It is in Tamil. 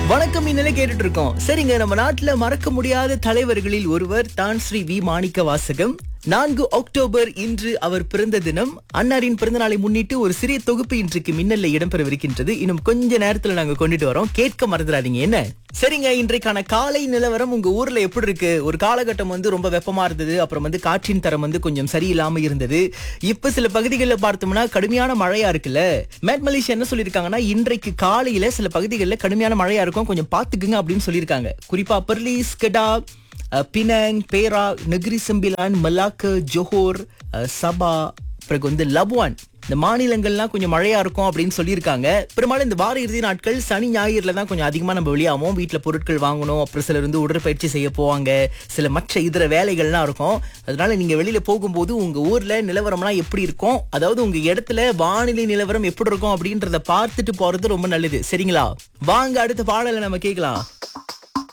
வணக்கம் இந்நிலை கேட்டுட்டு இருக்கோம் சரிங்க நம்ம நாட்டுல மறக்க முடியாத தலைவர்களில் ஒருவர் தான் ஸ்ரீ வி மாணிக்க வாசகம் நான்கு அக்டோபர் இன்று அவர் பிறந்த தினம் அன்னாரின் பிறந்த நாளை முன்னிட்டு ஒரு சிறிய தொகுப்பு இன்றைக்கு மின்னல்ல இடம்பெறவிருக்கின்றது இன்னும் கொஞ்ச நேரத்துல நாங்க கொண்டுட்டு வரோம் கேட்க மறந்துடாதீங்க என்ன சரிங்க இன்றைக்கான காலை நிலவரம் உங்க ஊர்ல எப்படி இருக்கு ஒரு காலகட்டம் வந்து ரொம்ப வெப்பமா இருந்தது அப்புறம் வந்து காற்றின் தரம் வந்து கொஞ்சம் சரியில்லாம இருந்தது இப்ப சில பகுதிகளில் பார்த்தோம்னா கடுமையான மழையா இருக்குல்ல மேட் மலேசியா என்ன சொல்லியிருக்காங்கன்னா இன்றைக்கு காலையில சில பகுதிகளில் கடுமையான மழையா இருக்கும் கொஞ்சம் பாத்துக்குங்க அப்படின்னு சொல்லியிருக்காங்க குறிப்பா பெர்லிஸ் கெடா அஹ், Penang Perak Negeri Sembilan Malacca Johor அஹ், சபா பிறகு வந்து லப்வான் இந்த மாநிலங்கள்லாம் கொஞ்சம் மழையா இருக்கும் அப்படின்னு சொல்லியிருக்காங்க பெரும்பாலும் இந்த வார இறுதி நாட்கள் சனி ஞாயிறுல தான் கொஞ்சம் அதிகமா நம்ம வெளியாகும் வீட்டுல பொருட்கள் வாங்கணும் அப்புறம் சிலர் வந்து உடற்பயிற்சி செய்ய போவாங்க சில மற்ற இதர வேலைகள்லாம் இருக்கும் அதனால நீங்க வெளியில போகும்போது உங்க ஊர்ல நிலவரம்லாம் எப்படி இருக்கும் அதாவது உங்க இடத்துல வானிலை நிலவரம் எப்படி இருக்கும் அப்படின்றத பார்த்துட்டு போறது ரொம்ப நல்லது சரிங்களா வாங்க அடுத்த பாடலை நம்ம கேட்கலாம்